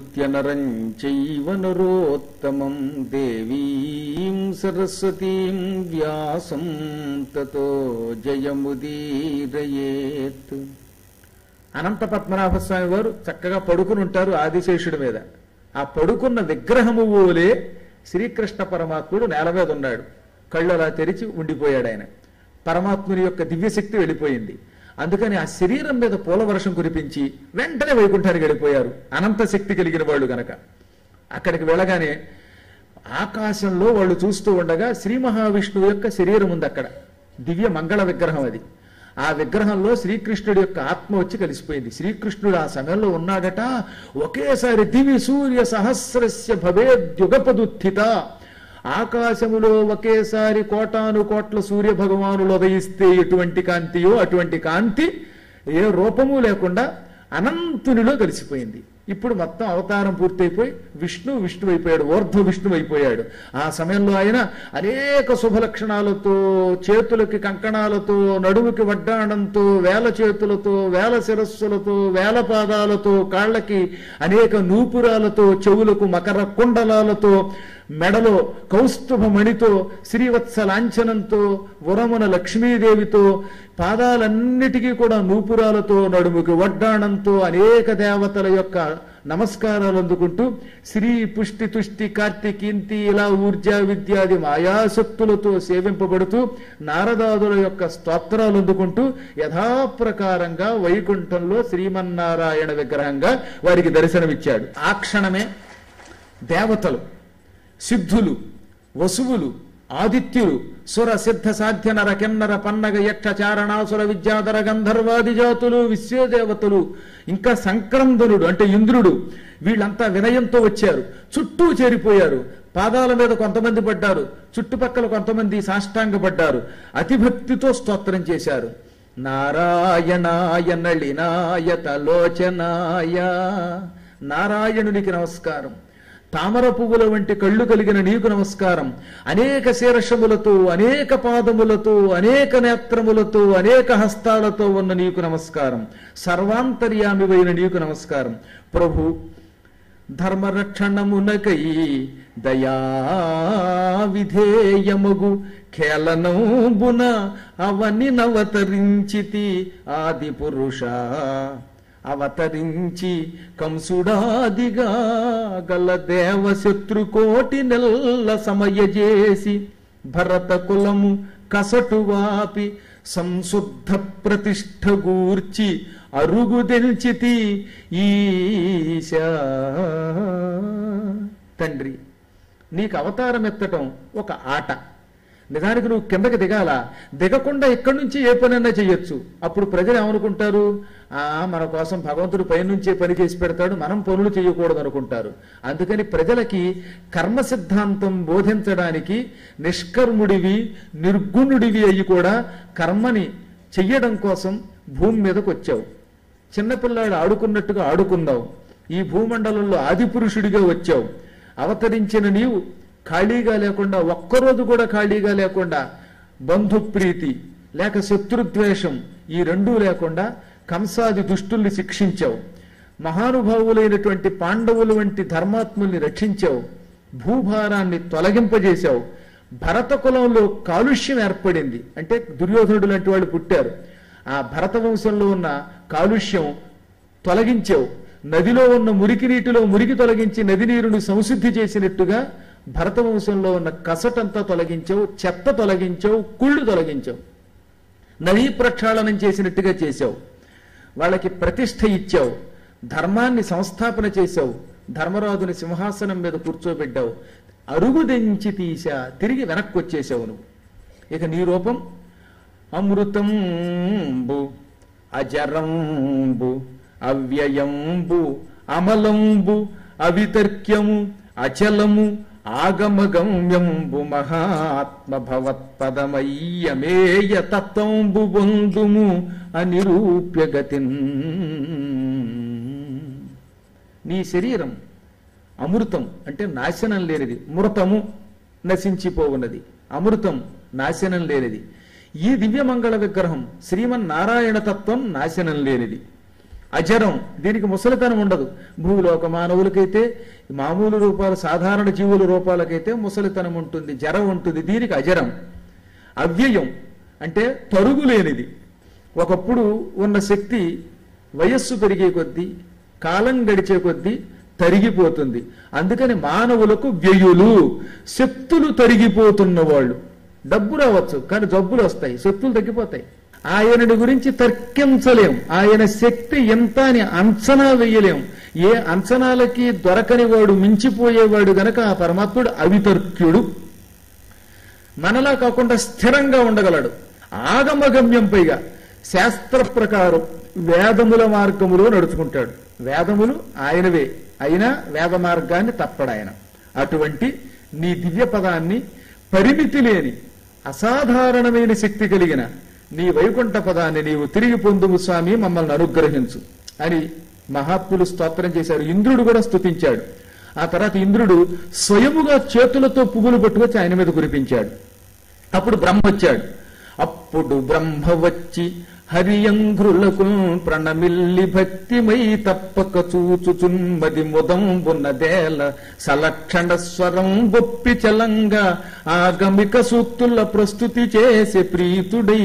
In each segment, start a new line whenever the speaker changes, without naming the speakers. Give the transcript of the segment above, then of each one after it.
నమస్కృత్య నరం చైవ నరోత్తమం దేవీం సరస్వతీం వ్యాసం తతో జయముదీరయేత్ అనంత పద్మనాభ స్వామి వారు చక్కగా పడుకుని ఉంటారు ఆదిశేషుడి మీద ఆ పడుకున్న విగ్రహము ఓలే శ్రీకృష్ణ పరమాత్ముడు నేల మీద ఉన్నాడు కళ్ళు అలా తెరిచి ఉండిపోయాడు ఆయన పరమాత్ముని యొక్క దివ్యశక్తి వెళ్ళిపోయింది అందుకని ఆ శరీరం మీద పూల వర్షం కురిపించి వెంటనే వైకుంఠానికి వెళ్ళిపోయారు అనంత శక్తి కలిగిన వాళ్ళు గనక అక్కడికి వెళ్ళగానే ఆకాశంలో వాళ్ళు చూస్తూ ఉండగా శ్రీ మహావిష్ణువు యొక్క శరీరం ఉంది అక్కడ దివ్య మంగళ విగ్రహం అది ఆ విగ్రహంలో శ్రీకృష్ణుడి యొక్క ఆత్మ వచ్చి కలిసిపోయింది శ్రీకృష్ణుడు ఆ సమయంలో ఉన్నాడట ఒకేసారి దివి సూర్య సహస్రస్య భవేద్యుగపదుత్థిత ఆకాశములో ఒకేసారి కోటాను కోట్ల సూర్య భగవానులు ఉదయిస్తే ఎటువంటి కాంతియో అటువంటి కాంతి ఏ రూపము లేకుండా అనంతునిలో కలిసిపోయింది ఇప్పుడు మొత్తం అవతారం పూర్తయిపోయి విష్ణు విష్ణు అయిపోయాడు ఊర్ధ్వ విష్ణు అయిపోయాడు ఆ సమయంలో ఆయన అనేక శుభ లక్షణాలతో చేతులకి కంకణాలతో నడుముకి వడ్డాణంతో వేల చేతులతో వేల శిరస్సులతో వేల పాదాలతో కాళ్ళకి అనేక నూపురాలతో చెవులకు మకర కుండలాలతో మెడలో కౌస్తుభ మణితో శ్రీవత్స లాంఛనంతో ఉరమున లక్ష్మీదేవితో పాదాలన్నిటికీ కూడా నూపురాలతో నడుముకి వడ్డాణంతో అనేక దేవతల యొక్క నమస్కారాలు అందుకుంటూ శ్రీ పుష్టి తుష్టి కార్తికీంతి ఇలా ఊర్జా విద్యాది మాయాశక్తులతో సేవింపబడుతూ నారదాదుల యొక్క స్తోత్రాలు అందుకుంటూ యథాప్రకారంగా వైకుంఠంలో శ్రీమన్నారాయణ విగ్రహంగా వారికి దర్శనమిచ్చాడు ఆ క్షణమే దేవతలు సిద్ధులు వసువులు ఆదిత్యులు సుర సిద్ధ సాధ్య నర కిన్నర పన్నగ యక్ష చారణాసుర విద్యాధర గంధర్వాది జాతులు విశ్వదేవతలు ఇంకా సంక్రందనుడు అంటే ఇంద్రుడు వీళ్ళంతా వినయంతో వచ్చారు చుట్టూ చేరిపోయారు పాదాల మీద కొంతమంది పడ్డారు చుట్టుపక్కల కొంతమంది సాష్టాంగపడ్డారు అతిభక్తితో స్తోత్రం చేశారు నారాయణాయ నళినాయ తలోచనాయ నారాయణునికి నమస్కారం తామర పువ్వుల వంటి కళ్ళు కలిగిన నీకు నమస్కారం అనేక శీర్షములతో అనేక పాదములతో అనేక నేత్రములతో అనేక హస్తాలతో ఉన్న నీకు నమస్కారం సర్వాంతర్యామివైన నీకు నమస్కారం ప్రభు ధర్మరక్షణమునకై దయా విధేయముగు ఖేళనంబున అవని నవతరించితి ఆది పురుష అవతరించి కంసుడాదిగా గల దేవశత్రుకోటి నెల్ల సమయజేసి భరత కులము కసటువాపి సంశుద్ధ ప్రతిష్ఠ గూర్చి అరుగుదెల్చితి ఈశా తండ్రి నీకు అవతారం ఎత్తటం ఒక ఆట నిజానికి నువ్వు కిందకి దిగాల దిగకుండా ఇక్కడి నుంచి ఏ పనైనా చేయొచ్చు అప్పుడు ప్రజలు ఏమనుకుంటారు ఆ మన కోసం భగవంతుడు పైనుంచే పని చేసి పెడతాడు మనం పనులు చేయకూడదు అనుకుంటారు అందుకని ప్రజలకి కర్మ సిద్ధాంతం బోధించడానికి నిష్కర్ముడివి నిర్గుణుడివి అయ్యి కూడా కర్మని చెయ్యడం కోసం భూమి మీదకి వచ్చావు చిన్నపిల్లాడు ఆడుకున్నట్టుగా ఆడుకున్నావు ఈ భూమండలంలో ఆదిపురుషుడిగా వచ్చావు అవతరించిన నీవు ఖాళీగా లేకుండా ఒక్కరోజు కూడా ఖాళీగా లేకుండా బంధుప్రీతి లేక శత్రుద్వేషం ఈ రెండూ లేకుండా కంసాది దుష్టుల్ని శిక్షించావు మహానుభావులైనటువంటి పాండవులు వంటి ధర్మాత్ముల్ని రక్షించావు భూభారాన్ని తొలగింపజేశావు భరత కులంలో కాలుష్యం ఏర్పడింది అంటే దుర్యోధనుడు లాంటి వాళ్ళు పుట్టారు ఆ భరత వంశంలో ఉన్న కాలుష్యం తొలగించావు నదిలో ఉన్న మురికి నీటిలో మురికి తొలగించి నది నీరును సంశుద్ధి చేసినట్టుగా భరత వంశంలో ఉన్న కసటంతా తొలగించావు చెత్త తొలగించావు కుళ్ళు తొలగించావు నదీ ప్రక్షాళనం చేసినట్టుగా చేశావు వాళ్ళకి ప్రతిష్ఠ ఇచ్చావు ధర్మాన్ని సంస్థాపన చేశావు ధర్మరాజుని సింహాసనం మీద కూర్చోబెట్టావు అరుగుదెంచి తీసా తిరిగి వెనక్కి వచ్చేసావు నువ్వు ఇక నీ రూపం అమృతంబు అజరంబు అవ్యయంబు అమలంబు అవితర్క్యము అచలము ఆగమగమ్యంబు మహాత్మ భవత్పదమయ్యమేయ తత్వంబు బొందుము అనిరూప్యగతిన్ నీ శరీరం అమృతం అంటే నాశనం లేనిది మృతము నశించిపోవున్నది అమృతం నాశనం లేనిది ఈ దివ్యమంగళ విగ్రహం శ్రీమన్నారాయణ తత్వం నాశనం లేనిది అజరం దీనికి ముసలితనం ఉండదు భూలోక మానవులకైతే మామూలు రూపాలు సాధారణ జీవుల రూపాలకైతే ముసలితనం ఉంటుంది జరం ఉంటుంది దీనికి అజరం అవ్యయం అంటే తరుగు లేనిది ఒకప్పుడు ఉన్న శక్తి వయస్సు పెరిగే కొద్దీ కాలం గడిచే కొద్దీ తరిగిపోతుంది అందుకని మానవులకు వ్యయులు శక్తులు తరిగిపోతున్న వాళ్ళు డబ్బు రావచ్చు కానీ జబ్బులు వస్తాయి శక్తులు తగ్గిపోతాయి ఆయనని గురించి తర్కించలేం ఆయన శక్తి ఎంత అని అంచనా వేయలేం ఏ అంచనాలకి దొరకని వాడు మించిపోయేవాడు గనక ఆ పరమాత్ముడు అవితర్క్యుడు మనలా కాకుండా స్థిరంగా ఉండగలడు ఆగమగమ్యం పైగా శాస్త్ర ప్రకారం వేదముల మార్గములో నడుచుకుంటాడు వేదములు ఆయనవే అయినా వేద మార్గాన్ని తప్పడాయన అటువంటి నీ దివ్య పదాన్ని పరిమితి లేని అసాధారణమైన శక్తి కలిగిన నీ వైకుంఠ పదాన్ని నీవు తిరిగి పొందుము స్వామి మమ్మల్ని అనుగ్రహించు అని మహాత్ములు స్తోత్రం చేశారు ఇంద్రుడు కూడా స్తుతించాడు ఆ తర్వాత ఇంద్రుడు స్వయముగా చేతులతో పువ్వులు పట్టుకొచ్చి ఆయన మీద కురిపించాడు అప్పుడు బ్రహ్మ వచ్చాడు అప్పుడు బ్రహ్మ వచ్చి హరియంఘ్రులకు ప్రణమిల్లి భక్తిమై తప్పక చూచుచున్మది ముదంబున్నదేల సలక్షణ స్వరం బొప్పి చలంగా ఆగమిక సూక్తుల ప్రస్తుతి చేసే ప్రీతుడై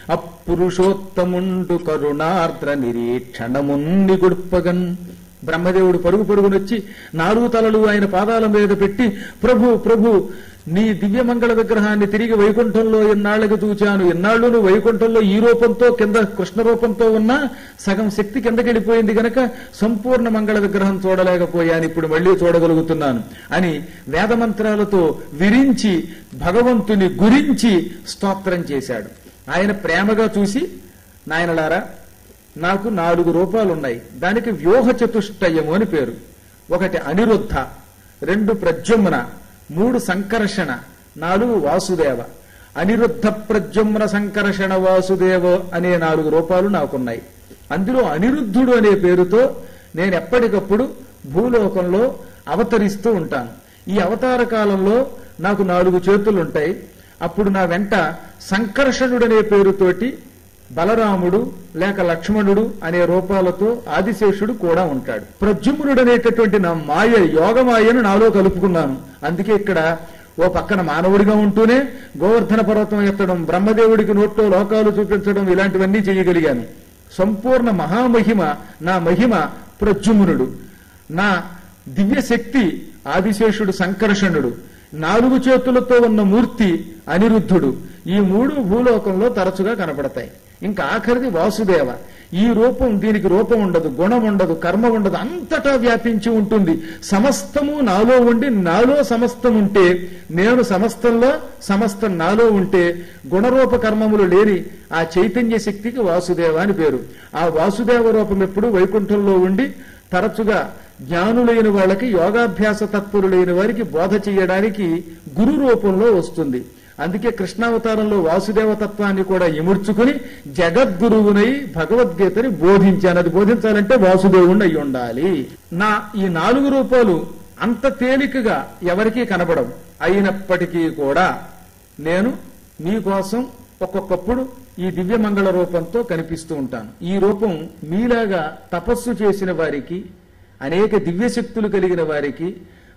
అపురుషోత్తముండు కరుణార్ద్ర నిరీక్షణమున్ని గుడ్పగన్ బ్రహ్మదేవుడు పరుగు పరుగునొచ్చి నాలుగు తలలు ఆయన పాదాల మీద పెట్టి ప్రభు ప్రభు నీ దివ్యమంగళ విగ్రహాన్ని తిరిగి వైకుంఠంలో ఎన్నాళ్ళకి చూచాను ఎన్నాళ్ళు నువ్వు వైకుంఠంలో ఈ రూపంతో కింద కృష్ణ రూపంతో ఉన్నా సగం శక్తి కిందకెళ్ళిపోయింది గనక సంపూర్ణ మంగళ విగ్రహం చూడలేకపోయాను ఇప్పుడు మళ్ళీ చూడగలుగుతున్నాను అని వేదమంత్రాలతో విరించి భగవంతుని గురించి స్తోత్రం చేశాడు ఆయన ప్రేమగా చూసి నాయనలారా నాకు నాలుగు రూపాలు ఉన్నాయి దానికి వ్యూహ చతుష్టయము అని పేరు ఒకటి అనిరుద్ధ రెండు ప్రద్యుమ్న మూడు సంకర్షణ నాలుగు వాసుదేవ అనిరుద్ధ ప్రద్యుమ్న సంకర్షణ వాసుదేవ అనే నాలుగు రూపాలు నాకున్నాయి అందులో అనిరుద్ధుడు అనే పేరుతో నేను ఎప్పటికప్పుడు భూలోకంలో అవతరిస్తూ ఉంటాను ఈ అవతార కాలంలో నాకు నాలుగు చేతులు ఉంటాయి అప్పుడు నా వెంట సంకర్షణుడనే పేరుతోటి బలరాముడు లేక లక్ష్మణుడు అనే రూపాలతో ఆదిశేషుడు కూడా ఉంటాడు ప్రద్యుమ్నుడు అనేటటువంటి నా మాయ యోగమాయను నాలో కలుపుకున్నాను అందుకే ఇక్కడ ఓ పక్కన మానవుడిగా ఉంటూనే గోవర్ధన పర్వతం ఎత్తడం బ్రహ్మదేవుడికి నోట్లో లోకాలు చూపించడం ఇలాంటివన్నీ చేయగలిగాను సంపూర్ణ మహామహిమ నా మహిమ ప్రద్యుమ్నుడు నా దివ్య శక్తి ఆదిశేషుడు సంకర్షణుడు నాలుగు చేతులతో ఉన్న మూర్తి అనిరుద్ధుడు ఈ మూడు భూలోకంలో తరచుగా కనపడతాయి ఇంకా ఆఖరిది వాసుదేవ ఈ రూపం దీనికి రూపం ఉండదు గుణం ఉండదు కర్మ ఉండదు అంతటా వ్యాపించి ఉంటుంది సమస్తము నాలో ఉండి నాలో సమస్తం ఉంటే నేను సమస్తంలో సమస్తం నాలో ఉంటే గుణరూప కర్మములు లేని ఆ చైతన్య శక్తికి వాసుదేవ అని పేరు ఆ వాసుదేవ రూపం ఎప్పుడు వైకుంఠంలో ఉండి తరచుగా జ్ఞానులైన వాళ్ళకి యోగాభ్యాస తత్పరులైన వారికి బోధ చేయడానికి గురు రూపంలో వస్తుంది అందుకే కృష్ణావతారంలో వాసుదేవ తత్వాన్ని కూడా ఇముడ్చుకుని జగద్గురువునై భగవద్గీతని బోధించాను అది బోధించాలంటే వాసుదేవుణ్ణి అయి ఉండాలి నా ఈ నాలుగు రూపాలు అంత తేలికగా ఎవరికీ కనపడవు అయినప్పటికీ కూడా నేను మీకోసం ఒక్కొక్కప్పుడు ఈ దివ్యమంగళ రూపంతో కనిపిస్తూ ఉంటాను ఈ రూపం మీలాగా తపస్సు చేసిన వారికి అనేక దివ్యశక్తులు కలిగిన వారికి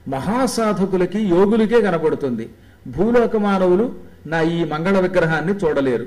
మహాసాధకులకి యోగులకే కనబడుతుంది భూలోక మానవులు నా ఈ మంగళ విగ్రహాన్ని చూడలేరు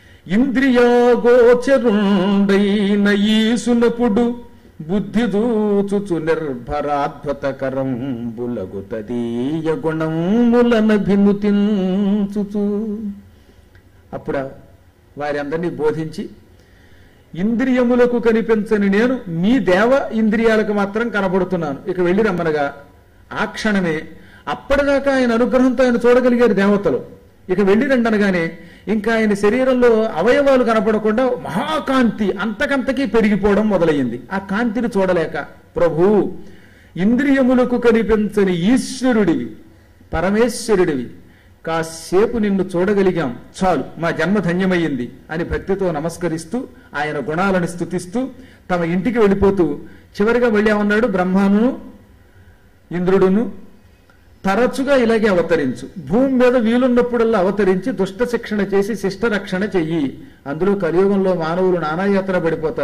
ఇంద్రియాగోచరుండైన ఈసునపుడు బుద్ధి దూచుచు నిర్భరాద్భుతకరం బులగుతదీయ గుణములన భిన్నుతించుచు అప్పుడు వారి అందరినీ బోధించి ఇంద్రియములకు కనిపించని నేను మీ దేవ ఇంద్రియాలకు మాత్రం కనబడుతున్నాను ఇక వెళ్ళి రమ్మనగా ఆ క్షణమే అప్పటిదాకా ఆయన అనుగ్రహంతో ఆయన చూడగలిగారు దేవతలు ఇక వెళ్ళి రండి అనగానే ఇంకా ఆయన శరీరంలో అవయవాలు కనపడకుండా మహాకాంతి అంతకంతకీ పెరిగిపోవడం మొదలయ్యింది ఆ కాంతిని చూడలేక ప్రభు ఇంద్రియములకు కనిపించని ఈశ్వరుడివి పరమేశ్వరుడివి కాసేపు నిన్ను చూడగలిగాం చాలు మా జన్మ ధన్యమయ్యింది అని భక్తితో నమస్కరిస్తూ ఆయన గుణాలను స్థుతిస్తూ తమ ఇంటికి వెళ్ళిపోతూ చివరిగా వెళ్ళామన్నాడు బ్రహ్మాను ఇంద్రుడును తరచుగా ఇలాగే అవతరించు భూమి మీద వీలున్నప్పుడల్లా అవతరించి దుష్ట శిక్షణ చేసి శిష్ట రక్షణ చెయ్యి అందులో కలియుగంలో మానవులు నానాయాత్ర పడిపోతారు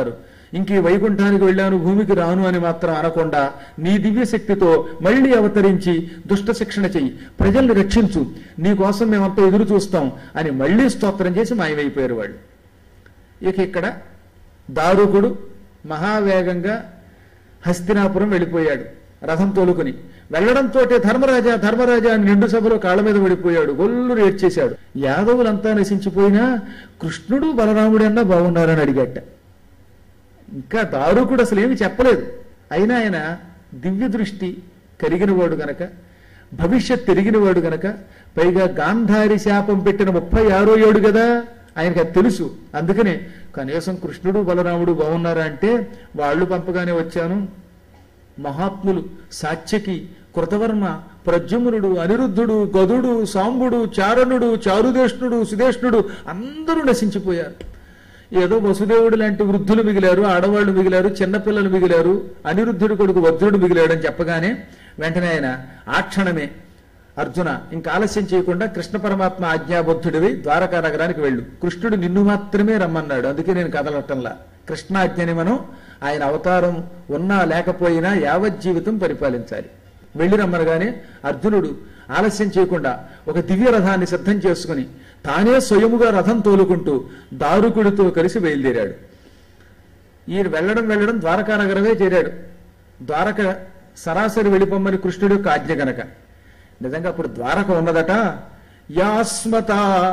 ఇంక ఈ వైకుంఠానికి వెళ్ళాను భూమికి రాను అని మాత్రం అనకుండా నీ దివ్య శక్తితో మళ్ళీ అవతరించి దుష్ట శిక్షణ చెయ్యి ప్రజల్ని రక్షించు నీ కోసం మేమంతా ఎదురు చూస్తాం అని మళ్ళీ స్తోత్రం చేసి మాయమైపోయారు వాళ్ళు ఇక ఇక్కడ దారుకుడు మహావేగంగా హస్తినాపురం వెళ్ళిపోయాడు రథం తోలుకుని వెళ్లడంతో ధర్మరాజా ధర్మరాజా అని నిండు సభలో కాళ్ళ మీద పడిపోయాడు గొల్లు రేడ్చేశాడు యాదవులంతా నశించిపోయినా కృష్ణుడు బలరాముడు అన్నా బాగున్నారని అడిగట ఇంకా దారుకుడు అసలు ఏమి చెప్పలేదు అయినా ఆయన దివ్య దృష్టి కలిగినవాడు గనక భవిష్యత్ తిరిగినవాడు గనక పైగా గాంధారి శాపం పెట్టిన ముప్పై ఆరో ఏడు కదా ఆయనకి అది తెలుసు అందుకనే కనీసం కృష్ణుడు బలరాముడు బాగున్నారా అంటే వాళ్ళు పంపగానే వచ్చాను మహాత్ములు సాత్యకి కృతవర్మ ప్రద్యుమ్నుడు అనిరుద్ధుడు గదుడు సాంబుడు చారణుడు చారుదేష్ణుడు సుదేష్ణుడు అందరూ నశించిపోయారు ఏదో వసుదేవుడు లాంటి వృద్ధులు మిగిలారు ఆడవాళ్లు మిగిలారు చిన్నపిల్లలు మిగిలారు అనిరుద్ధుడు కొడుకు వజ్రుడు మిగిలాడని చెప్పగానే వెంటనే ఆయన ఆ క్షణమే అర్జున ఇంకా ఆలస్యం చేయకుండా కృష్ణ పరమాత్మ ఆజ్ఞాబద్ధుడివి ద్వారకా నగరానికి వెళ్ళు కృష్ణుడు నిన్ను మాత్రమే రమ్మన్నాడు అందుకే నేను కదలటంలా కృష్ణాజ్ఞని మనం ఆయన అవతారం ఉన్నా లేకపోయినా యావజ్జీవితం పరిపాలించాలి వెళ్ళి రమ్మనగానే అర్జునుడు ఆలస్యం చేయకుండా ఒక దివ్య రథాన్ని సిద్ధం చేసుకుని తానే స్వయముగా రథం తోలుకుంటూ దారుకుడితో కలిసి బయలుదేరాడు ఈయన వెళ్ళడం వెళ్ళడం ద్వారకా నగరమే చేరాడు ద్వారక సరాసరి వెళ్ళిపోమ్మని కృష్ణుడి యొక్క ఆజ్ఞ గనక నిజంగా అప్పుడు ద్వారక ఉన్నదట యాస్మత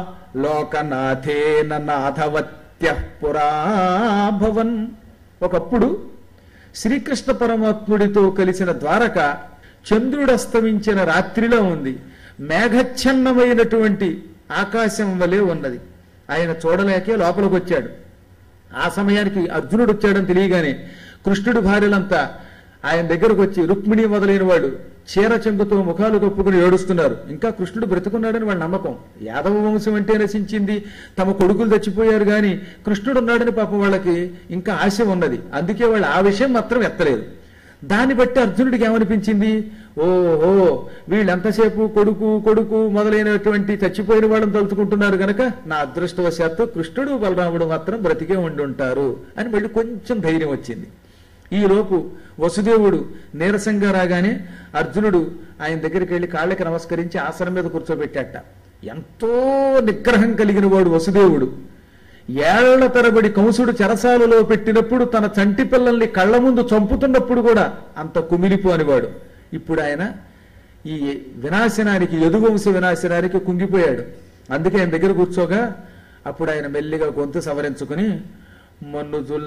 లోకనాథేన నాథవత్య పురాభవన్ ఒకప్పుడు శ్రీకృష్ణ పరమాత్ముడితో కలిసిన ద్వారక చంద్రుడు అస్తమించిన రాత్రిలో ఉంది మేఘచ్ఛన్నమైనటువంటి ఆకాశం వలె ఉన్నది ఆయన చూడలేకే లోపలికి వచ్చాడు ఆ సమయానికి అర్జునుడు వచ్చాడని తెలియగానే కృష్ణుడి భార్యలంతా ఆయన దగ్గరకు వచ్చి రుక్మిణి మొదలైన వాడు చీర చెంగుతో ముఖాలు కప్పుకుని ఏడుస్తున్నారు ఇంకా కృష్ణుడు బ్రతుకున్నాడని వాళ్ళ నమ్మకం యాదవ వంశం అంటే నశించింది తమ కొడుకులు చచ్చిపోయారు గాని కృష్ణుడు ఉన్నాడని పాపం వాళ్ళకి ఇంకా ఆశ ఉన్నది అందుకే వాళ్ళు ఆ విషయం మాత్రం ఎత్తలేదు దాన్ని బట్టి అర్జునుడికి ఏమనిపించింది ఓహో వీళ్ళెంతసేపు కొడుకు కొడుకు మొదలైనటువంటి చచ్చిపోయిన వాళ్ళని తలుచుకుంటున్నారు గనక నా అదృష్టవశాత్తు కృష్ణుడు బలరాముడు మాత్రం బ్రతికే ఉండి ఉంటారు అని మళ్ళీ కొంచెం ధైర్యం వచ్చింది ఈలోపు వసుదేవుడు నీరసంగా రాగానే అర్జునుడు ఆయన దగ్గరికి వెళ్ళి కాళ్ళకి నమస్కరించి ఆసనం మీద కూర్చోబెట్టాట ఎంతో నిగ్రహం కలిగిన వాడు వసుదేవుడు ఏళ్ల తరబడి కంసుడు చెరసాలలో పెట్టినప్పుడు తన చంటి పిల్లల్ని కళ్ళ ముందు చంపుతున్నప్పుడు కూడా అంత కుమిలిపోనివాడు ఇప్పుడు ఆయన ఈ వినాశనానికి యదువంశ వినాశనానికి కుంగిపోయాడు అందుకే ఆయన దగ్గర కూర్చోగా అప్పుడు ఆయన మెల్లిగా గొంతు సవరించుకుని మన్నుజుల్ల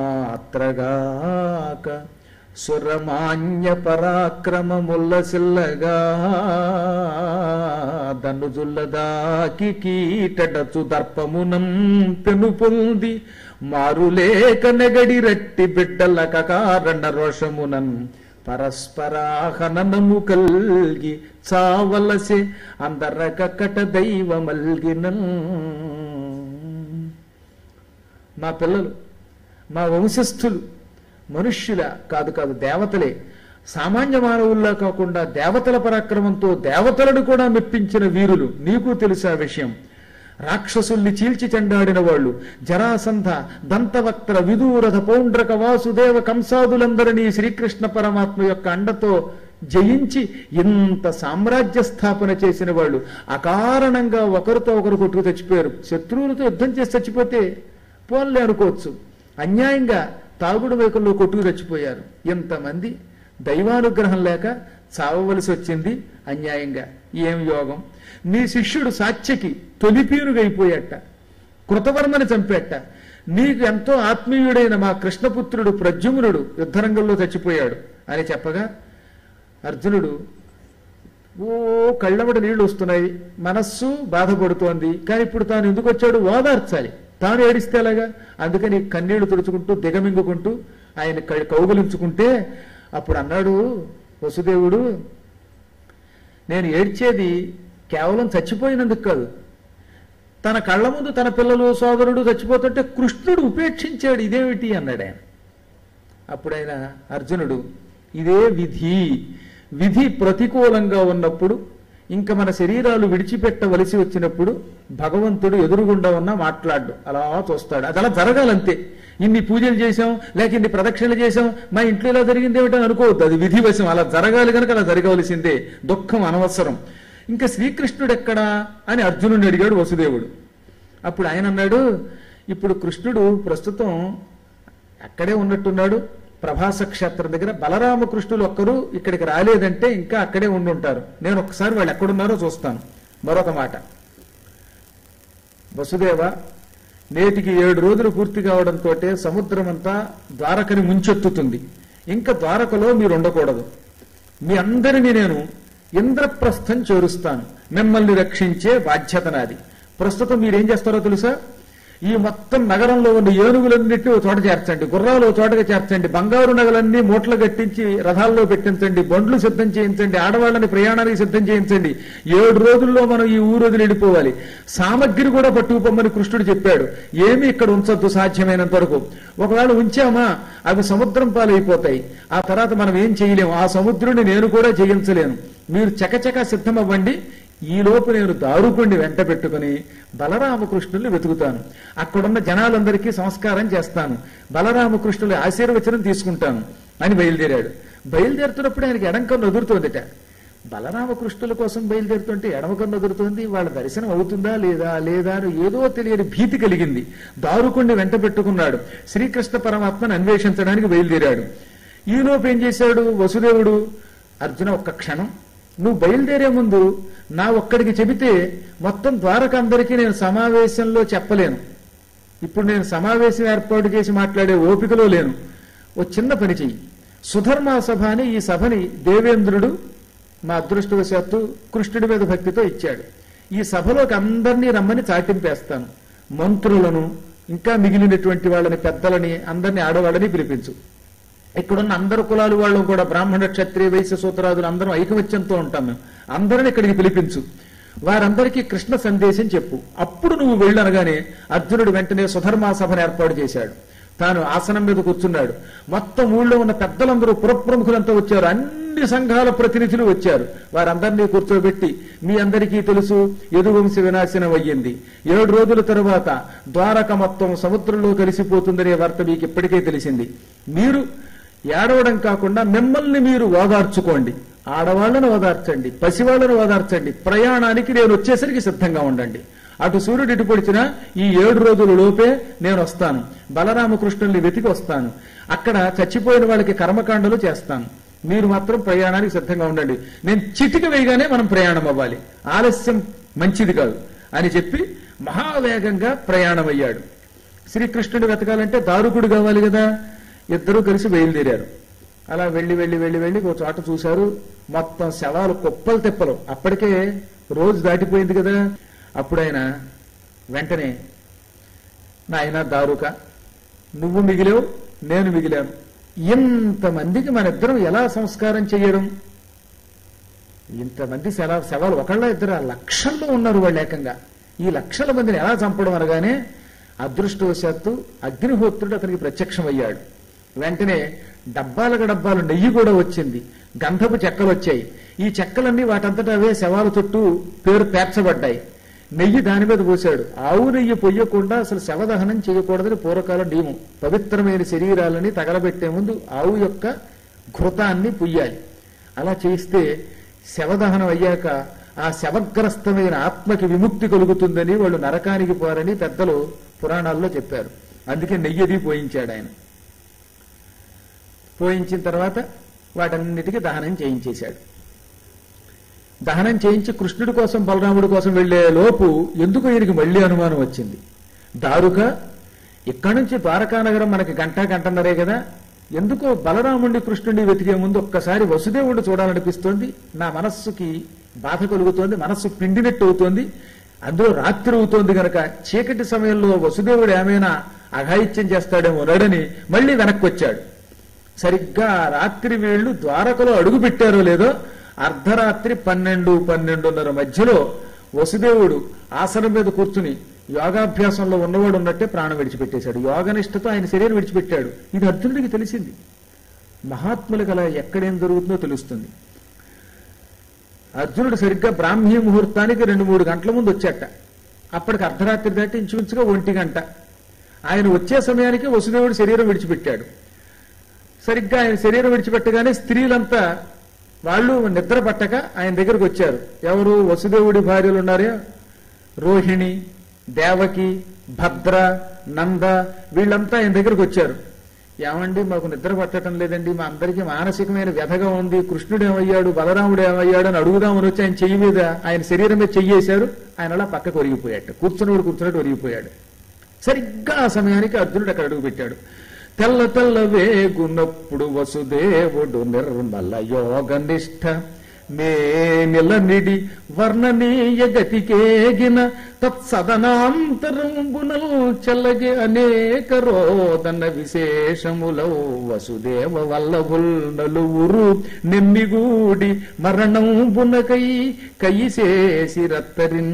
మాత్రగాక సురమాన్య పరాక్రమముల్లసిల్లగా దన్నుజుల్లదాకి కీటడచు దర్పమునం పెను పొంది మారులేక నెగడి రట్టి బిడ్డల కారణ రోషమునన్ పరస్పరాహనము కల్గి చావలసే అందరకట దైవమల్గినన్ మా పిల్లలు మా వంశస్థులు మనుష్యుల కాదు కాదు దేవతలే సామాన్య మానవుల్లా కాకుండా దేవతల పరాక్రమంతో దేవతలను కూడా మెప్పించిన వీరులు నీకు తెలుసా విషయం రాక్షసుల్ని చీల్చి చెండాడిన వాళ్ళు జరాసంధ దంతవక్త్ర విదూరథ పౌండ్రక వాసుదేవ కంసాదులందరినీ శ్రీకృష్ణ పరమాత్మ యొక్క అండతో జయించి ఇంత సామ్రాజ్య స్థాపన చేసిన వాళ్ళు అకారణంగా ఒకరితో ఒకరు కొట్టుకు చచ్చిపోయారు శత్రువులతో యుద్ధం చేసి చచ్చిపోతే పోన్లే అనుకోవచ్చు అన్యాయంగా తాగుడు వేకుల్లో కొట్టుకు చచ్చిపోయారు ఇంతమంది దైవానుగ్రహం లేక చావవలసి వచ్చింది అన్యాయంగా ఏం యోగం నీ శిష్యుడు సాత్యకి తొలిపీనుగైపోయాట కృతవర్మని చంపేట నీకు ఎంతో ఆత్మీయుడైన మా కృష్ణపుత్రుడు ప్రద్యుమ్నుడు యుద్ధరంగంలో చచ్చిపోయాడు అని చెప్పగా అర్జునుడు ఓ కళ్ళమట నీళ్లు వస్తున్నాయి మనస్సు బాధపడుతోంది కానీ ఇప్పుడు తాను ఎందుకు వచ్చాడు ఓదార్చాలి తాను ఏడిస్తే అలాగా అందుకని కన్నీళ్లు తుడుచుకుంటూ దిగమింగుకుంటూ ఆయన క- కౌగులించుకుంటే అప్పుడు అన్నాడు వసుదేవుడు నేను ఏడ్చేది కేవలం చచ్చిపోయినందుకు కాదు తన కళ్ళ ముందు తన పిల్లలు సోదరుడు చచ్చిపోతుంటే కృష్ణుడు ఉపేక్షించాడు ఇదేమిటి అన్నాడు ఆయన అప్పుడు ఆయన అర్జునుడు ఇదే విధి విధి ప్రతికూలంగా ఉన్నప్పుడు ఇంకా మన శరీరాలు విడిచిపెట్టవలసి వచ్చినప్పుడు భగవంతుడు ఎదురుగుండా ఉన్నా మాట్లాడు అలా చూస్తాడు అది అలా జరగాలంతే ఇన్ని పూజలు చేశాం లేక ఇన్ని ప్రదక్షిణలు చేశాం మా ఇంట్లో ఇలా జరిగింది ఏమిటని అనుకోవద్దు అది విధివశం అలా జరగాలి కనుక అలా జరగవలసిందే దుఃఖం అనవసరం ఇంకా శ్రీకృష్ణుడు ఎక్కడా అని అర్జునుడిని అడిగాడు వసుదేవుడు అప్పుడు ఆయన అన్నాడు ఇప్పుడు కృష్ణుడు ప్రస్తుతం అక్కడే ఉన్నట్టున్నాడు ప్రభాస క్షేత్రం దగ్గర బలరామకృష్ణులు ఒక్కరు ఇక్కడికి రాలేదంటే ఇంకా అక్కడే ఉండి ఉంటారు నేను ఒకసారి వాళ్ళు ఎక్కడున్నారో చూస్తాను మరొక మాట వసుదేవ నేటికి ఏడు రోజులు పూర్తి కావడంతో సముద్రం అంతా ద్వారకని ముంచెత్తుతుంది ఇంకా ద్వారకలో మీరు ఉండకూడదు మీ అందరినీ నేను ఇంద్రప్రస్థం చేరుస్తాను మిమ్మల్ని రక్షించే బాధ్యత నాది ప్రస్తుతం మీరేం చేస్తారో తెలుసా ఈ మొత్తం నగరంలో ఉన్న ఏనుగులన్నింటినీ ఒక చోట చేర్చండి గుర్రాలు ఒక చోటగా చేర్చండి బంగారు నగలన్నీ మూటలు కట్టించి రథాల్లో పెట్టించండి బండ్లు సిద్ధం చేయించండి ఆడవాళ్ళని ప్రయాణానికి సిద్ధం చేయించండి ఏడు రోజుల్లో మనం ఈ ఊరు వదిలి వెళ్ళిపోవాలి సామగ్రి కూడా పట్టుకుపోమని కృష్ణుడు చెప్పాడు ఏమీ ఇక్కడ ఉంచొద్దు సాధ్యమైనంత వరకు ఒకవేళ ఉంచామా అవి సముద్రం పాలైపోతాయి ఆ తర్వాత మనం ఏం చేయలేము ఆ సముద్రుని నేను కూడా జయించలేను మీరు చకచక సిద్ధమవ్వండి ఈలోపు నేను దారుకుణ్ణి వెంట పెట్టుకుని బలరామకృష్ణుల్ని వెతుకుతాను అక్కడున్న జనాలందరికీ సంస్కారం చేస్తాను బలరామకృష్ణుల ఆశీర్వచనం తీసుకుంటాను అని బయలుదేరాడు బయలుదేరుతున్నప్పుడు ఆయనకి ఎడంకన్ను ఎదురుతోందిట బలరామకృష్ణుల కోసం బయలుదేరుతుంటే ఎడమకన్ను ఎదురుతోంది వాళ్ళ దర్శనం అవుతుందా లేదా లేదా అని ఏదో తెలియని భీతి కలిగింది దారుకుణ్ణి వెంట పెట్టుకున్నాడు శ్రీకృష్ణ పరమాత్మను అన్వేషించడానికి బయలుదేరాడు ఈలోపు ఏం చేశాడు వసుదేవుడు అర్జున ఒక్క క్షణం నువ్వు బయలుదేరే ముందు నా ఒక్కడికి చెబితే మొత్తం ద్వారక అందరికీ నేను సమావేశంలో చెప్పలేను ఇప్పుడు నేను సమావేశం ఏర్పాటు చేసి మాట్లాడే ఓపికలో లేను ఓ చిన్న పని చెయ్యి సుధర్మా సభ అని ఈ సభని దేవేంద్రుడు మా అదృష్టవశాత్తు కృష్ణుడి మీద భక్తితో ఇచ్చాడు ఈ సభలోకి అందరినీ రమ్మని చాటింపేస్తాను మంత్రులను ఇంకా మిగిలినటువంటి వాళ్ళని పెద్దలని అందరినీ ఆడవాళ్ళని పిలిపించు ఇక్కడున్న అందరు కులాలు వాళ్ళు కూడా బ్రాహ్మణ క్షత్రియ వైశ్య సూత్రాదులు అందరం ఐకమత్యంతో ఉంటాం మేము అందరిని ఇక్కడికి పిలిపించు వారందరికీ కృష్ణ సందేశం చెప్పు అప్పుడు నువ్వు వెళ్ళనగానే అర్జునుడు వెంటనే సుధర్మా సభను ఏర్పాటు చేశాడు తాను ఆసనం మీద కూర్చున్నాడు మొత్తం ఊళ్ళో ఉన్న పెద్దలందరూ పురప్రముఖులంతా వచ్చారు అన్ని సంఘాల ప్రతినిధులు వచ్చారు వారందరినీ కూర్చోబెట్టి మీ అందరికీ తెలుసు యదువంశ వినాశనం అయ్యింది ఏడు రోజుల తరువాత ద్వారక మొత్తం సముద్రంలో కలిసిపోతుందనే వార్త మీకు ఇప్పటికే తెలిసింది మీరు ఏడవడం కాకుండా మిమ్మల్ని మీరు ఓదార్చుకోండి ఆడవాళ్లను ఓదార్చండి పసివాళ్లను ఓదార్చండి ప్రయాణానికి నేను వచ్చేసరికి సిద్ధంగా ఉండండి అటు సూర్యుడు ఇటు పొడిచినా ఈ ఏడు రోజుల లోపే నేను వస్తాను బలరామకృష్ణుల్ని వెతికి వస్తాను అక్కడ చచ్చిపోయిన వాళ్ళకి కర్మకాండలు చేస్తాను మీరు మాత్రం ప్రయాణానికి సిద్ధంగా ఉండండి నేను చిటిక వేయగానే మనం ప్రయాణం అవ్వాలి ఆలస్యం మంచిది కాదు అని చెప్పి మహావేగంగా ప్రయాణం అయ్యాడు శ్రీకృష్ణుడు వెతకాలంటే దారుకుడు కావాలి కదా ఇద్దరూ కలిసి బయలుదేరారు అలా వెళ్ళి వెళ్ళి వెళ్ళి వెళ్ళి ఒక చోట చూశారు మొత్తం శవాలు కుప్పలు తిప్పలు అప్పటికే రోజు దాటిపోయింది కదా అప్పుడు ఆయన వెంటనే నాయన దారుక నువ్వు మిగిలేవు నేను మిగిలాను ఇంతమందికి మన ఇద్దరం ఎలా సంస్కారం చేయడం ఇంతమంది శవ శవాలు ఒకళ్ళ ఇద్దరు లక్షల్లో ఉన్నారు వాళ్ళు ఏకంగా ఈ లక్షల మందిని ఎలా చంపడం అనగానే అదృష్టవశాత్తు అగ్నిహోత్రుడు అతనికి ప్రత్యక్షమయ్యాడు వెంటనే డబ్బాలకు డబ్బాలు నెయ్యి కూడా వచ్చింది గంధపు చెక్కలు వచ్చాయి ఈ చెక్కలన్నీ వాటంతటా అవే శవాల చుట్టూ పేరు పేర్చబడ్డాయి నెయ్యి దాని మీద పోశాడు ఆవు నెయ్యి పొయ్యకుండా అసలు శవదహనం చేయకూడదని పూర్వకాలం నియమం పవిత్రమైన శరీరాలని తగలబెట్టే ముందు ఆవు యొక్క ఘృతాన్ని పుయ్యాలి అలా చేస్తే శవదహనం అయ్యాక ఆ శవగ్రస్తమైన ఆత్మకి విముక్తి కలుగుతుందని వాళ్ళు నరకానికి పోరని పెద్దలు పురాణాల్లో చెప్పారు అందుకే నెయ్యది పోయించాడు ఆయన పోయించిన తర్వాత వాటన్నిటికీ దహనం చేయించేశాడు దహనం చేయించి కృష్ణుడి కోసం బలరాముడి కోసం వెళ్లే లోపు ఎందుకు ఈయనకి మళ్ళీ అనుమానం వచ్చింది దారుక ఇక్కడి నుంచి ద్వారకానగరం మనకి గంట గంటన్నరే కదా ఎందుకో బలరాముడిని కృష్ణుడిని వెతికే ముందు ఒక్కసారి వసుదేవుడు చూడాలనిపిస్తోంది నా మనస్సుకి బాధ కలుగుతోంది మనస్సు పిండినట్టు అవుతోంది అందులో రాత్రి అవుతోంది గనక చీకటి సమయంలో వసుదేవుడు ఏమైనా అఘాయిత్యం చేస్తాడేమో నడని మళ్ళీ వెనక్కి వచ్చాడు సరిగ్గా ఆ రాత్రి వీళ్ళు ద్వారకలో అడుగు పెట్టారో లేదో అర్ధరాత్రి పన్నెండు పన్నెండున్నర మధ్యలో వసుదేవుడు ఆసనం మీద కూర్చుని యోగాభ్యాసంలో ఉన్నవాడు ఉన్నట్టే ప్రాణం విడిచిపెట్టేశాడు యోగనిష్టతో ఆయన శరీరం విడిచిపెట్టాడు ఇది అర్జునుడికి తెలిసింది మహాత్ములకు అలా ఎక్కడేం జరుగుతుందో తెలుస్తుంది అర్జునుడు సరిగ్గా బ్రాహ్మీ ముహూర్తానికి రెండు మూడు గంటల ముందు వచ్చాట అప్పటికి అర్ధరాత్రి దాటి ఇంచుమించుగా ఒంటి గంట ఆయన వచ్చే సమయానికి వసుదేవుడు శరీరం విడిచిపెట్టాడు సరిగ్గా ఆయన శరీరం విడిచిపెట్టగానే స్త్రీలంతా వాళ్ళు నిద్ర పట్టక ఆయన దగ్గరకు వచ్చారు ఎవరు వసుదేవుడి భార్యలు ఉన్నారే రోహిణి దేవకి భద్ర నంద వీళ్ళంతా ఆయన దగ్గరకు వచ్చారు ఏమండి మాకు నిద్ర పట్టడం లేదండి మా అందరికీ మానసికమైన వ్యధగా ఉంది కృష్ణుడు ఏమయ్యాడు బలరాముడు ఏమయ్యాడు అని అడుగుదామని వచ్చి ఆయన చెయ్యి మీద ఆయన శరీరం మీద చెయ్యేశారు ఆయన అలా పక్కకు ఒరిగిపోయాడు కూర్చున్నవాడు కూర్చున్నట్టు ఒరిగిపోయాడు సరిగ్గా ఆ సమయానికి అర్జునుడు అక్కడ అడుగు పెట్టాడు తెల్ల తెల్ల వేగున్నప్పుడు వసుదేవుడు నిర్మల యోగ నిష్ఠ మేనిల నిడి వర్ణనీయ గతికేగిన తత్సదనాంతరంబునల్ చెల్లగి అనేక రోదన విశేషములో వసుదేవ వల్లభుల్ నలువురు నెమ్మిగూడి మరణంబునకై కయిసేసి రత్తరిన్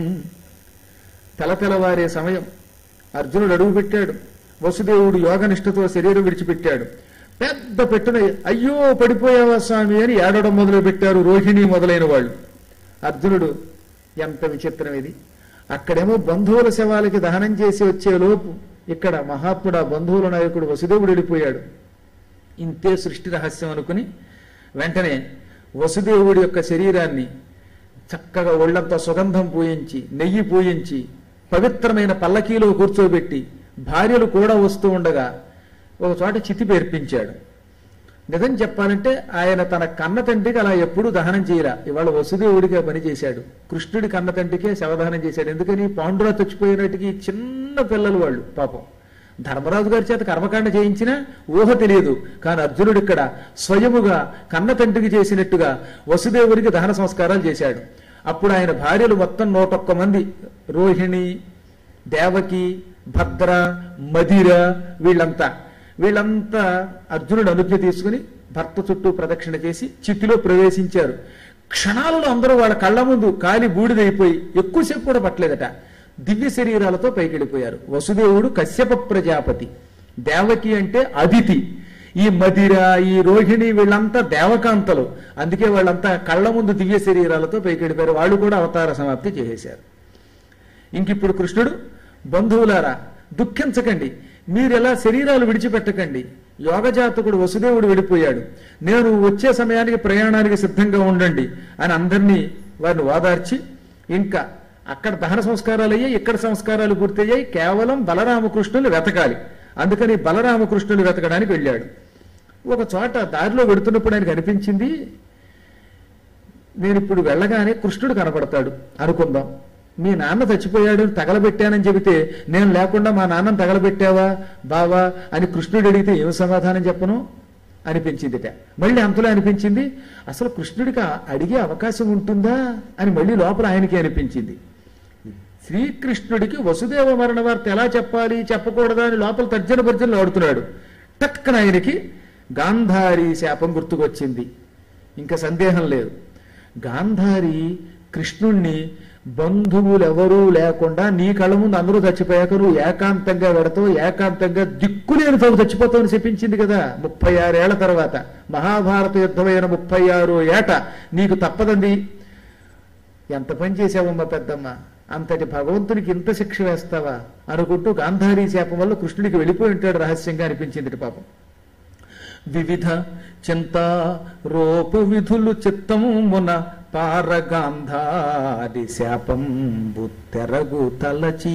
తెలతెలవారే సమయం అర్జునుడు అడుగు పెట్టాడు వసుదేవుడు యోగనిష్టతో శరీరం విడిచిపెట్టాడు పెద్ద పెట్టున అయ్యో పడిపోయావా స్వామి అని ఏడవడం మొదలు పెట్టారు రోహిణి మొదలైన వాళ్ళు అర్జునుడు ఎంత విచిత్రం ఇది అక్కడేమో బంధువుల శవాలకి దహనం చేసి వచ్చే లోపు ఇక్కడ మహాత్ముడు ఆ బంధువుల నాయకుడు వసుదేవుడు వెళ్ళిపోయాడు ఇంతే సృష్టి రహస్యం అనుకుని వెంటనే వసుదేవుడి యొక్క శరీరాన్ని చక్కగా ఒళ్ళంతా సుగంధం పూయించి నెయ్యి పూయించి పవిత్రమైన పల్లకీలో కూర్చోబెట్టి భార్యలు కూడా వస్తూ ఉండగా ఒక చోట చితి పేర్పించాడు నిజం చెప్పాలంటే ఆయన తన కన్న తండ్రికి అలా ఎప్పుడూ దహనం చేయరా ఇవాళ వసుదేవుడిగా పని చేశాడు కృష్ణుడి కన్న తండ్రికే శవదహనం చేశాడు ఎందుకని పాండురా చచ్చిపోయినట్టుకి చిన్న పిల్లలు వాళ్ళు పాపం ధర్మరాజు గారి చేత కర్మకాండ చేయించినా ఊహ తెలియదు కానీ అర్జునుడు ఇక్కడ స్వయముగా కన్న తండ్రికి చేసినట్టుగా వసుదేవుడికి దహన సంస్కారాలు చేశాడు అప్పుడు ఆయన భార్యలు మొత్తం నూటొక్క మంది రోహిణి దేవకి భద్ర మదిర వీళ్ళంతా వీళ్ళంతా అర్జునుడు అనుజ్ఞ తీసుకుని భర్త చుట్టూ ప్రదక్షిణ చేసి చితిలో ప్రవేశించారు క్షణాలలో అందరూ వాళ్ళ కళ్ళ ముందు కాలి బూడిదైపోయి ఎక్కువసేపు కూడా పట్టలేదట దివ్య శరీరాలతో పైకెళ్ళిపోయారు వసుదేవుడు కశ్యప ప్రజాపతి దేవకి అంటే అదితి ఈ మదిర ఈ రోహిణి వీళ్ళంతా దేవకాంతలు అందుకే వాళ్ళంతా కళ్ళ ముందు దివ్య శరీరాలతో పైకెళ్ళిపోయారు వాళ్ళు కూడా అవతార సమాప్తి చేసేశారు ఇంకిప్పుడు కృష్ణుడు బంధువులారా దుఃఖించకండి మీరెలా శరీరాలు విడిచిపెట్టకండి యోగజాతకుడు వసుదేవుడు వెళ్ళిపోయాడు నేను వచ్చే సమయానికి ప్రయాణానికి సిద్ధంగా ఉండండి అని అందరినీ వారిని ఓదార్చి ఇంకా అక్కడ దహన సంస్కారాలు అయ్యాయి ఇక్కడ సంస్కారాలు పూర్తయ్యాయి కేవలం బలరామకృష్ణులు వెతకాలి అందుకని బలరామకృష్ణులు వెతకడానికి వెళ్ళాడు ఒక చోట దారిలో వెడుతున్నప్పుడు ఆయనకు అనిపించింది నేను ఇప్పుడు వెళ్ళగానే కృష్ణుడు కనపడతాడు అనుకుందాం మీ నాన్న చచ్చిపోయాడు తగలబెట్టానని చెబితే నేను లేకుండా మా నాన్నను తగలబెట్టావా బావా అని కృష్ణుడు అడిగితే ఏం సమాధానం చెప్పను అనిపించిందిట మళ్ళీ అంతలో అనిపించింది అసలు కృష్ణుడికి ఆ- అడిగే అవకాశం ఉంటుందా అని మళ్ళీ లోపల ఆయనకి అనిపించింది శ్రీకృష్ణుడికి వసుదేవ మరణ వార్త ఎలా చెప్పాలి చెప్పకూడదా అని లోపల తర్జన భర్జనలు ఆడుతున్నాడు టక్కన ఆయనకి గాంధారి శాపం గుర్తుకొచ్చింది ఇంకా సందేహం లేదు గాంధారి కృష్ణుణ్ణి బంధువులెవరూ లేకుండా నీ కళ్ళ ముందు అందరూ చచ్చిపోయాక నువ్వు ఏకాంతంగా పెడతావు ఏకాంతంగా దిక్కులేని తావు చచ్చిపోతావు అని చెప్పించింది కదా ముప్పై ఆరేళ్ల తర్వాత మహాభారత యుద్ధమైన ముప్పై ఆరు ఏట నీకు తప్పదండి ఎంత పని చేసావమ్మా పెద్దమ్మ అంతటి భగవంతునికి ఇంత శిక్ష వేస్తావా అనుకుంటూ గాంధారీ శాపం వల్ల కృష్ణుడికి వెళ్ళిపోయి ఉంటాడు రహస్యంగా అనిపించింది పాపం వివిధ చింత రూప విధులు చిత్తమున పారగాంధారి శాపం తెరగు తలచి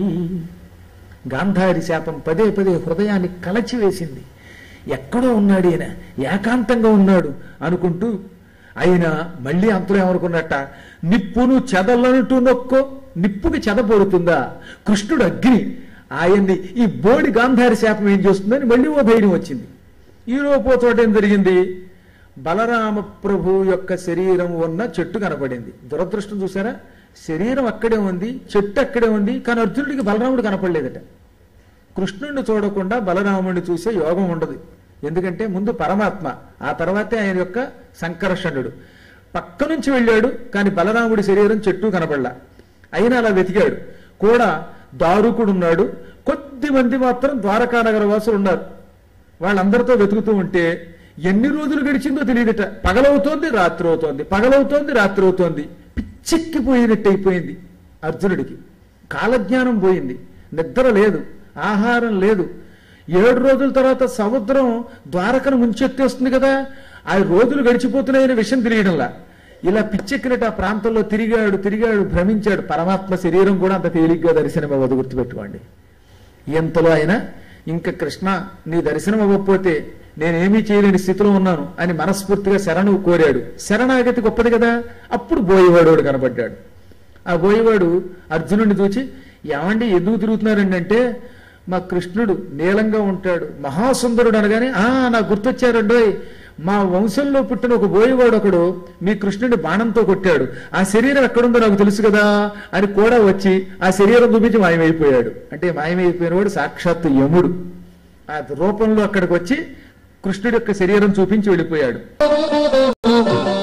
గాంధారి శాపం పదే పదే హృదయాన్ని కలచివేసింది ఎక్కడో ఉన్నాడు ఈయన ఏకాంతంగా ఉన్నాడు అనుకుంటూ ఆయన మళ్ళీ అంతలో ఏమనుకున్నట్ట నిప్పును చెదలనుటూ నొక్కో నిప్పుకి చెదబోరుతుందా కృష్ణుడు అగ్ని ఆయన్ని ఈ బోడి గాంధారి శాపం ఏం చేస్తుందని మళ్ళీ ఓ ధైర్యం వచ్చింది ఈ లోపో చోట ఏం జరిగింది బలరామ ప్రభు యొక్క శరీరం ఉన్న చెట్టు కనపడింది దురదృష్టం చూసారా శరీరం అక్కడే ఉంది చెట్టు అక్కడే ఉంది కానీ అర్జునుడికి బలరాముడు కనపడలేదట కృష్ణుడిని చూడకుండా బలరాముడిని చూసే యోగం ఉండదు ఎందుకంటే ముందు పరమాత్మ ఆ తర్వాతే ఆయన యొక్క సంకర్షణుడు పక్క నుంచి వెళ్ళాడు కానీ బలరాముడి శరీరం చెట్టు కనపడలా అయినా అలా వెతికాడు కూడా దారుకుడు ఉన్నాడు కొద్ది మంది మాత్రం ద్వారకా నగర వాసులు ఉన్నారు వాళ్ళందరితో వెతుకుతూ ఉంటే ఎన్ని రోజులు గడిచిందో తెలియదట పగలవుతోంది రాత్రి అవుతోంది పగలవుతోంది రాత్రి అవుతోంది పిచ్చెక్కిపోయినట్టు అయిపోయింది అర్జునుడికి కాలజ్ఞానం పోయింది నిద్ర లేదు ఆహారం లేదు ఏడు రోజుల తర్వాత సముద్రం ద్వారకను ముంచెత్తేస్తుంది కదా ఆ రోజులు గడిచిపోతున్నాయని విషయం తెలియడంలా ఇలా పిచ్చెక్కినట్టు ఆ ప్రాంతంలో తిరిగాడు తిరిగాడు భ్రమించాడు పరమాత్మ శరీరం కూడా అంత తేలిగ్గా దర్శనం అవ్వదు గుర్తుపెట్టుకోండి ఇంతలో ఆయన ఇంకా కృష్ణ నీ దర్శనం అవ్వకపోతే నేనేమీ చేయలేని స్థితిలో ఉన్నాను అని మనస్ఫూర్తిగా శరణు కోరాడు శరణాగతి గొప్పది కదా అప్పుడు బోయేవాడు వాడు కనబడ్డాడు ఆ బోయేవాడు అర్జునుడిని చూచి ఏమండి ఎందుకు తిరుగుతున్నారండి అంటే మా కృష్ణుడు నీలంగా ఉంటాడు మహాసుందరుడు అనగానే ఆ నాకు గుర్తొచ్చారండోయ్ మా వంశంలో పుట్టిన ఒక బోయేవాడు ఒకడు మీ కృష్ణుడి బాణంతో కొట్టాడు ఆ శరీరం ఎక్కడుందో నాకు తెలుసు కదా అని కూడా వచ్చి ఆ శరీరం చూపించి మాయమైపోయాడు అంటే మాయమైపోయిన వాడు సాక్షాత్తు యముడు ఆ రూపంలో అక్కడికి వచ్చి కృష్ణుడి యొక్క శరీరం చూపించి వెళ్ళిపోయాడు